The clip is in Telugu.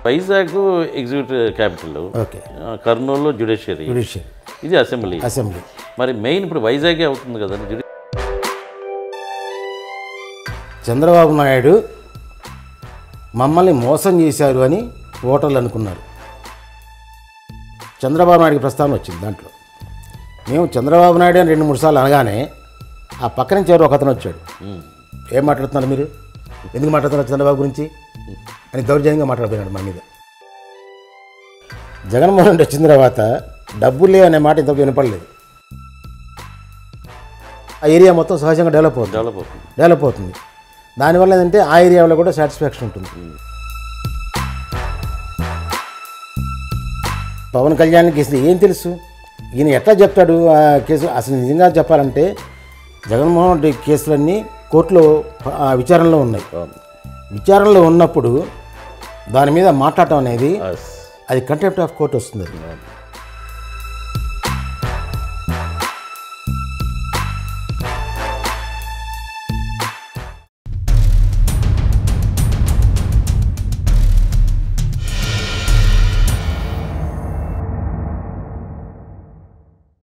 Vizag executive capital okay Kurnool judiciary judicial ఇది అసెంబ్లీ అసెంబ్లీ మరి మెయిన్ ఇప్పుడు వైజాగే అవుతుంది కదా జ్యుడి చంద్రబాబు నాయుడు మమ్మల్ని మోసం చేశారు అని ఓటర్లు అనుకున్నారు చంద్రబాబు నాయుడికి ప్రస్తావన వచ్చింది దాంట్లో మేము చంద్రబాబు నాయుడు అని రెండు మూడు సార్లు అనగానే ఆ పక్క నుంచి ఎవరు ఒక అతను వచ్చాడు ఏం మాట్లాడుతున్నారు మీరు ఎందుకు మాట్లాడుతున్నారు చంద్రబాబు గురించి అని దౌర్జన్యంగా మాట్లాడిపోయినాడు మా మీద జగన్మోహన్ రెడ్డి వచ్చిన తర్వాత డబ్బులు లేవు అనే మాట ఇంతకు వినపడలేదు ఆ ఏరియా మొత్తం సహజంగా డెవలప్ అవుతుంది డెవలప్ అవుతుంది డెవలప్ అవుతుంది దానివల్ల ఏంటంటే ఆ ఏరియాలో కూడా సాటిస్ఫాక్షన్ ఉంటుంది పవన్ కళ్యాణ్ కేసు ఏం తెలుసు ఈయన ఎట్లా చెప్తాడు ఆ కేసు అసలు నిజంగా చెప్పాలంటే జగన్మోహన్ రెడ్డి కేసులన్నీ కోర్టులో ఆ, విచారణలో ఉన్నాయి విచారణలో ఉన్నప్పుడు దాని మీద మాట్లాడటం అనేది Yes. అది కంటెంప్ట్ ఆఫ్ కోర్ట్ వస్తుంది అది